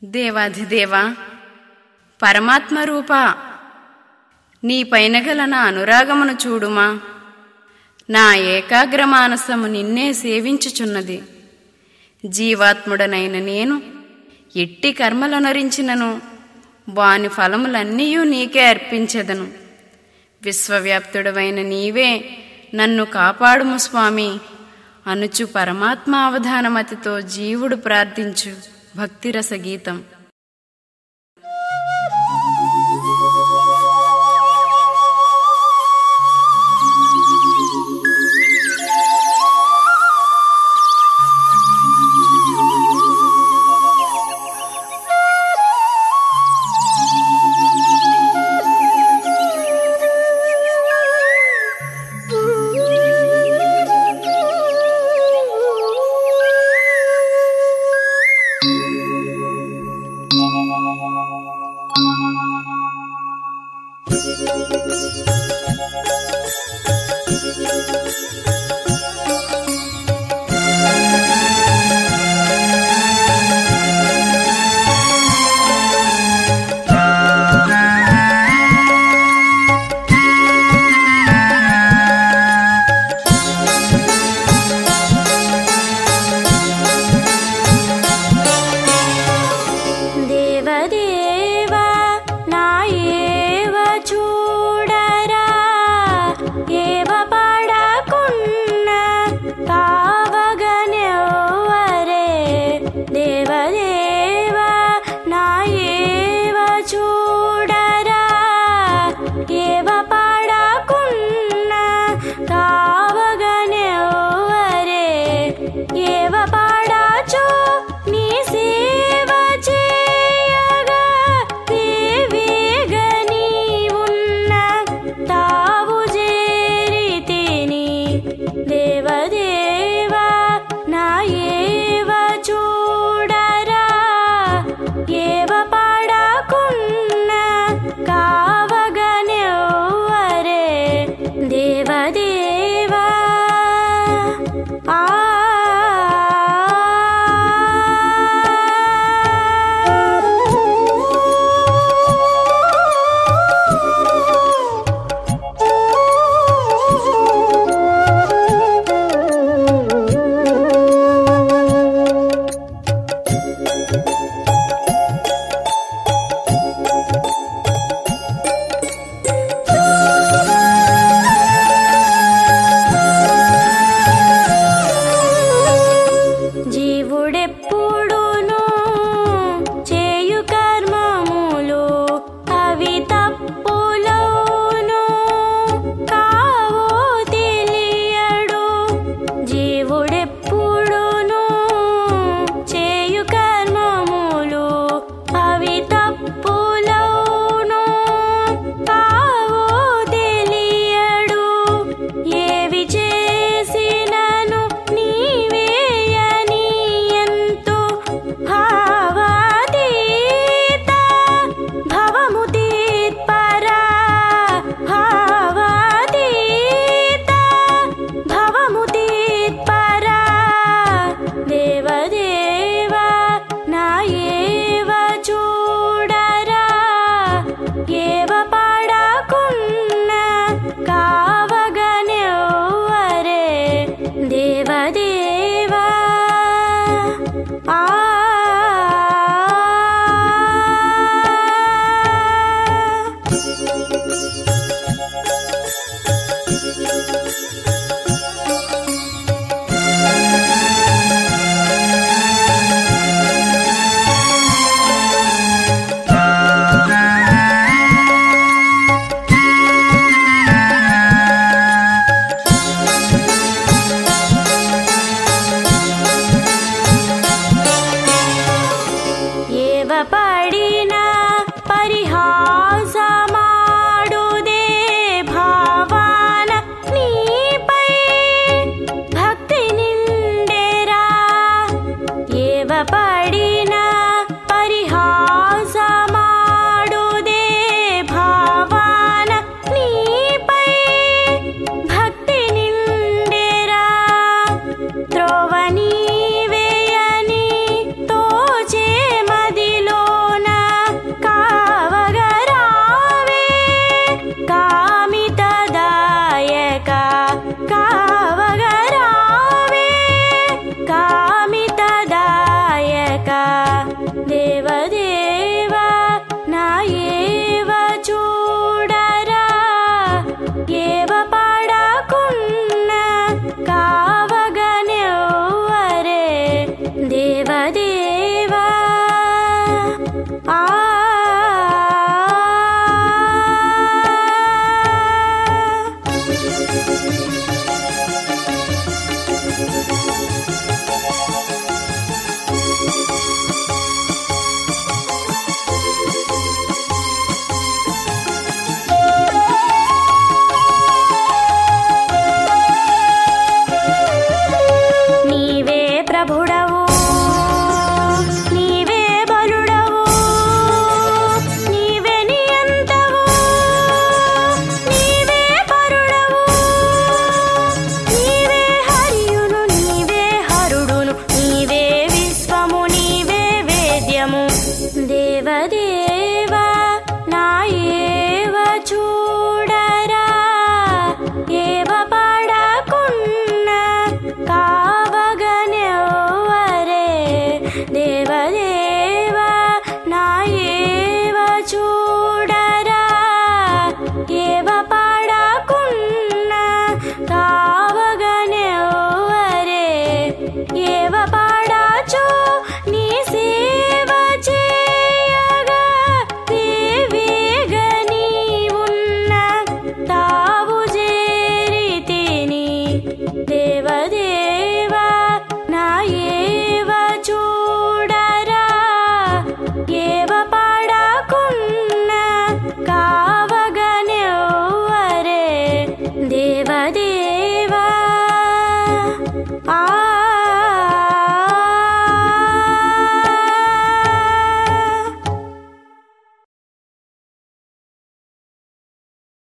దేవాధిదేవా పరమాత్మ రూపా నీ పైన గల నా అనురాగమును చూడుమా నా ఏకాగ్ర మానసము నిన్నే సేవించుచున్నది జీవాత్ముడనైన నేను ఎట్టి కర్మలనరించినను వాని ఫలములన్నీయూ నీకే అర్పించెదను విశ్వవ్యాప్తుడవైన నీవే నన్ను కాపాడుము స్వామి అనుచు పరమాత్మ అవధానమతితో జీవుడు ప్రార్థించు భక్తిరస గీతం దేవదేవా నా ఏవ చూడరా ఏవ పడకున్న తావగనెవ్వరే దేవదేవా నా ఏవ చూడరా ఏవ పడకున్న తావగనెవ్వరే ఏవ పడచో నీ సేవ చేయగా దేవేగ నీవున్న తావు చేరితిని దేవదేవా నా ఏవ చూడరా దేవదేవ నా ఏవ చూడరా ఏవ పాడకున్న కావగనెవ్వరే ఏవ పాడాచో నీ సేవ చేయగా దేవేగ నీవున్న తావు చేరితిని దేవదేవ నా ఏవ చూడరా ఏవ పాడకున్న కావగనెవ్వరే దేవదేవా ఆ